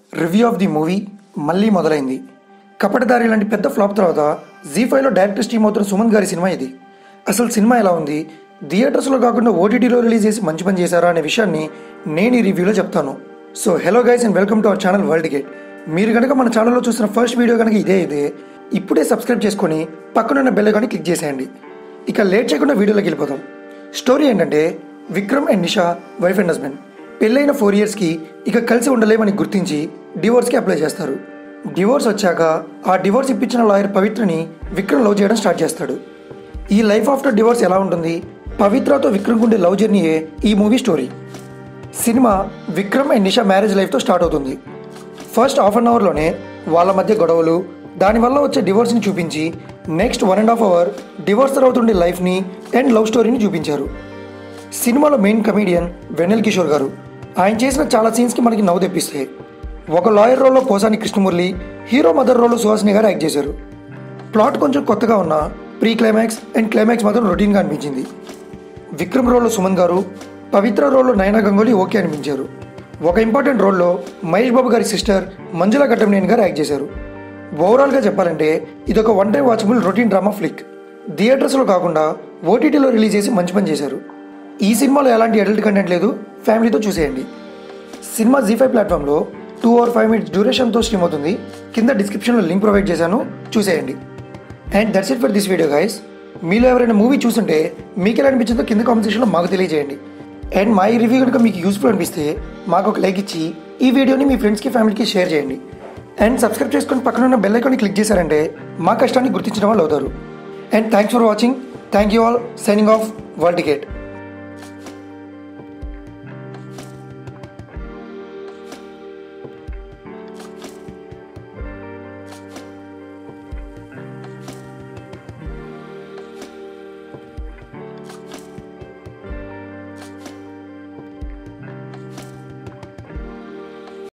review of the movie మళ్ళీ మొదలైంది కపటదారి లాంటి పెద్ద ఫ్లాప్ తర్వాత జీ ఫైవ్లో డైరెక్టర్ స్టీమ్ అవుతున్న సుమన్ గారి సినిమా ఇది అసలు సినిమా ఎలా ఉంది థియేటర్స్లో కాకుండా ఓటీటీలో రిలీజ్ చేసి మంచి పని చేశారా అనే విషయాన్ని నేను ఈ రివ్యూలో చెప్తాను so hello guys and welcome to our channel World Gate మీరు కనుక మన ఛానల్లో చూసిన ఫస్ట్ వీడియో కనుక ఇదే ఇదే ఇప్పుడే సబ్స్క్రైబ్ చేసుకొని పక్కనున్న బెల్ కానీ క్లిక్ చేసేయండి ఇక లేట్ చేయకుండా వీడియోలోకి వెళ్ళిపోతాం స్టోరీ ఏంటంటే Vikram and Nisha wife and husband పెళ్ళైన ఫోర్ ఇయర్స్కి ఇక కలిసి ఉండలేమని గుర్తించి డివోర్స్కి అప్లై చేస్తారు డివోర్స్ వచ్చాక ఆ డివోర్స్ ఇప్పించిన లాయర్ పవిత్రని విక్రమ్ లవ్ చేయడం స్టార్ట్ చేస్తాడు ఈ లైఫ్ ఆఫ్టర్ డివోర్స్ ఎలా ఉంటుంది పవిత్రతో విక్రమ్ ఉండే లవ్ జర్నీయే ఈ movie story cinema Vikram and Nisha marriage లైఫ్తో స్టార్ట్ అవుతుంది ఫస్ట్ హాఫ్ అన్ అవర్లోనే వాళ్ళ మధ్య గొడవలు దానివల్ల వచ్చే డివోర్స్ని చూపించి next one and half hour divorce తర్వాత ఉండే లైఫ్ని అండ్ లవ్ స్టోరీని చూపించారు సినిమాలో మెయిన్ కమీడియన్ వెన్నెల్ కిషోర్ గారు ఆయన చేసిన చాలా సీన్స్కి మనకి నవ్వు తెప్పిస్తాయి ఒక లాయర్ రోల్లో పోసాని కృష్ణమురళి హీరో మదర్ రోల్లో సుహాసిని గారు యాక్ట్ చేశారు ప్లాట్ కొంచెం కొత్తగా ఉన్న ప్రీ క్లైమాక్స్ అండ్ క్లైమాక్స్ మాత్రం రొటీన్గా అనిపించింది విక్రమ్ రోల్లో సుమన్ గారు పవిత్ర రోల్లో నయనా గంగోలీ ఓకే అనిపించారు ఒక ఇంపార్టెంట్ రోల్లో మహేష్ బాబు గారి సిస్టర్ మంజుల ఘట్టంనేని గారు యాక్ట్ చేశారు ఓవరాల్గా చెప్పాలంటే ఇది ఒక one time watchable routine drama flick థియేటర్స్లో కాకుండా ఓటీటీలో రిలీజ్ చేసి మంచి పని చేశారు ఈ సినిమాలో ఎలాంటి అడల్ట్ కంటెంట్ లేదు ఫ్యామిలీతో చూసేయండి సినిమా జీ ఫైవ్ ప్లాట్ఫామ్లో టూ అవర్ ఫైవ్ మినిట్స్ డ్యూరేషన్తో స్ట్రీమ్ అవుతుంది కింద డిస్క్రిప్షన్లో లింక్ ప్రొవైడ్ చేశాను చూసేయండి and that's it for this video guys మీలో ఎవరైనా మూవీ చూస్తుంటే మీకు ఎలా అనిపించిందో కింద కామెంట్ సెక్షన్లో మాకు తెలియజేయండి అండ్ మా ఈ రివ్యూ కనుక మీకు యూస్ఫుల్ అనిపిస్తే మాకు ఒక లైక్ ఇచ్చి ఈ వీడియోని మీ ఫ్రెండ్స్కి ఫ్యామిలీకి షేర్ చేయండి అండ్ సబ్స్క్రైబ్ చేసుకొని పక్కన ఉన్న బెల్ ఐకాన్ని క్లిక్ చేశారంటే మా కష్టాన్ని గుర్తించడం వాళ్ళు అవుతారు and thanks for watching thank you all signing off World ticket